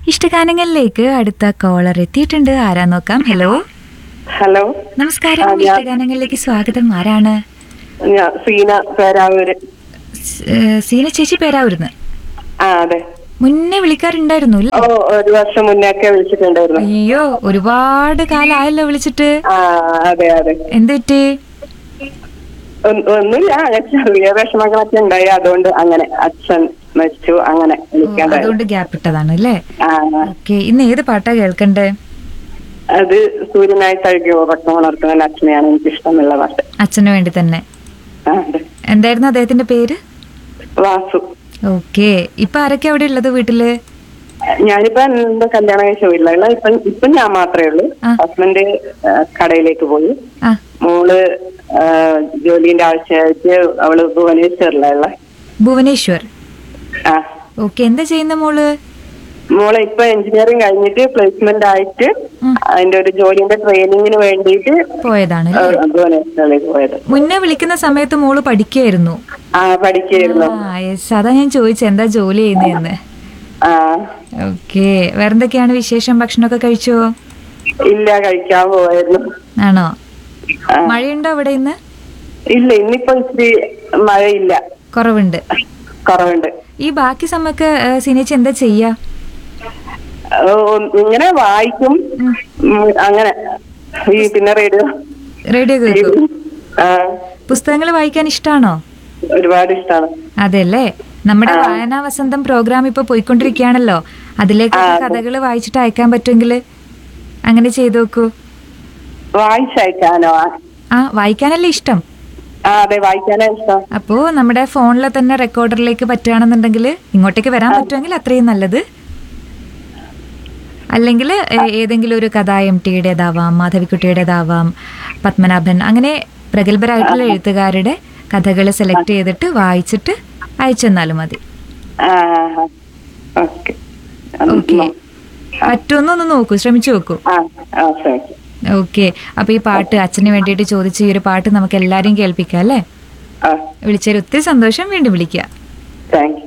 ഇഷ്ടഗാനങ്ങളിലേക്ക് അടുത്ത കോളർ എത്തിയിട്ടുണ്ട് ആരാ നോക്കാം ഹലോ ഹലോ നമസ്കാരം ആ, ഞാൻ- ഇഷ്ടഗാനങ്ങളിലേക്ക് സ്വാഗതം ആരാണ് ഞാൻ സീന പേരാവൂര് സ്- ഏ, സീന ചേച്ചി പേരാവൂരുന്ന് ആ അതെ മുന്നേ വിളിക്കാറുണ്ടായിരുന്നു അല്ലേ ഓ ഒരു വർഷം മുന്നേ ഒക്കെ വിളിച്ചിട്ടുണ്ടായിരുന്നു അയ്യോ ഒരുപാട് കാലമായല്ലോ വിളിച്ചിട്ട് ആ അതെ അതെ എന്ത് പറ്റി ഒ- ഒന്നുമില്ല അങ്ങനെ ചെറിയ വിഷമങ്ങളൊക്കെ ഉണ്ടായി അതുകൊണ്ട് അങ്ങനെ അച്ഛൻ മരിച്ചു അങ്ങനെ ഓ, വിളിക്കാണ്ടായി അതുകൊണ്ട് ഗ്യാപ്പ് ഇട്ടതാണ് അല്ലേ ആ ഓക്കെ ഇന്ന് ഏത് പാട്ടാ കേൾക്കണ്ടേ അത് സൂര്യനായി തഴുകി ഉറക്കം ഉണർത്തുന്ന അച്ഛനെയാണ് എനിക്ക് ഇഷ്ടമുള്ള പാട്ട് അച്ഛന് വേണ്ടി തന്നെ ആ, അതെ എന്തായിരുന്നു അദ്ദേഹത്തിന്റെ പേര് വാസു ഓക്കെ ഇപ്പൊ ആരൊക്കെ അവിടെ ഉള്ളത് വീട്ടില് ഞാനിപ്പോ എന്റെ കല്യാണം കഴിച്ച വീട്ടിലുള്ള ഇപ്പൊ ഇപ്പൊ ഞാൻ മാത്രമേ ഉള്ളൂ ആ. ഹസ്ബൻഡ് ആ, കടയിലേക്ക് പോയി ആ മോള് ആ, ജോലിന്റെ ആവശ്യമായിട്ട് അവള് ഭുവനേശ്വറിലുള്ള ഭുവനേശ്വർ ആ ഓക്കെ എന്താ ചെയ്യുന്ന മോള് മോളെ ഇപ്പൊ എഞ്ചിനീയറിംഗ് കഴിഞ്ഞിട്ട് പ്ലേസ്മെന്റ് ആയിട്ട് ഉം. അതിന്റെ ഒരു ജോലിന്റെ ട്രെയിനിങ്ങിന് വേണ്ടിയിട്ട് പോയതാണ് ആ, അല്ലേ ഭുവനേശ്വറിലേക്ക് പോയത് മുന്നേ വിളിക്കുന്ന സമയത്ത് മോള് പഠിക്കായിരുന്നു ആ പഠിക്കായിരുന്നു ആ യെസ് അതാ ഞാൻ ചോദിച്ചത് എന്താ ജോലി ചെയ്യുന്നതെന്ന് ആ ഓക്കെ വേറെന്തൊക്കെയാണ് വിശേഷം ഭക്ഷണമൊക്കെ കഴിച്ചോ ഇല്ല കഴിക്കാൻ പോവായിരുന്നു ആണോ ആ. മഴയുണ്ടോ അവിടെ ഇന്ന് ഇല്ല ഇന്നിപ്പോ ഇച്ചിരി മഴയില്ല കുറവുണ്ട് കുറവുണ്ട് ഈ ബാക്കി സമയമൊക്കെ സിനേച്ചി എന്താ ചെയ്യാ ഓ, ഇങ്ങനെ വായിക്കും ഉം. ഉം, അങ്ങനെ ഈ പിന്നെ റേഡിയോ റേഡിയോ കേൾക്കും ആ പുസ്തകങ്ങൾ വായിക്കാൻ ഇഷ്ടാണോ ഒരുപാട് ഇഷ്ടമാണ് അതെല്ലേ നമ്മുടെ വായനാ വസന്തം പ്രോഗ്രാം ഇപ്പൊ പോയിക്കൊണ്ടിരിക്കുകയാണല്ലോ അതിലേക്ക് കഥകൾ വായിച്ചിട്ട് അയക്കാൻ പറ്റുമെങ്കിൽ അങ്ങനെ ചെയ്തു നോക്കൂ വായിച്ചയക്കാനോ ആ വായിക്കാനല്ലേ ഇഷ്ടം ആ അതെ വായിക്കാനാ ഇഷ്ടം അപ്പോ നമ്മുടെ ഫോണിലെ തന്നെ റെക്കോർഡറിലേക്ക് പറ്റുകയാണെന്നുണ്ടെങ്കിൽ ഇങ്ങോട്ടേക്ക് വരാൻ പറ്റുമെങ്കിൽ അത്രയും നല്ലത് അല്ലെങ്കിൽ ഏതെങ്കിലും ഒരു കഥ എം ടിയുടേതാവാം മാധവിക്കുട്ടിയുടേതാവാം പത്മനാഭൻ അങ്ങനെ പ്രഗത്ഭരായിട്ടുള്ള എഴുത്തുകാരുടെ കഥകൾ സെലക്ട് ചെയ്തിട്ട് വായിച്ചിട്ട് അയച്ചെന്നാലും മതി ആ ഓക്കെ ഓക്കെ പറ്റുമെന്നൊന്ന് നോക്കൂ ശ്രമിച്ചു നോക്കൂ ആ ആ ശരി ഓക്കെ അപ്പൊ ഈ പാട്ട് അച്ഛന് വേണ്ടിയിട്ട് ചോദിച്ച ഈ ഒരു പാട്ട് നമുക്ക് എല്ലാരെയും കേൾപ്പിക്കാം അല്ലേ ആ വിളിച്ചതിൽ ഒത്തിരി സന്തോഷം വീണ്ടും വിളിക്കുക താങ്ക് യു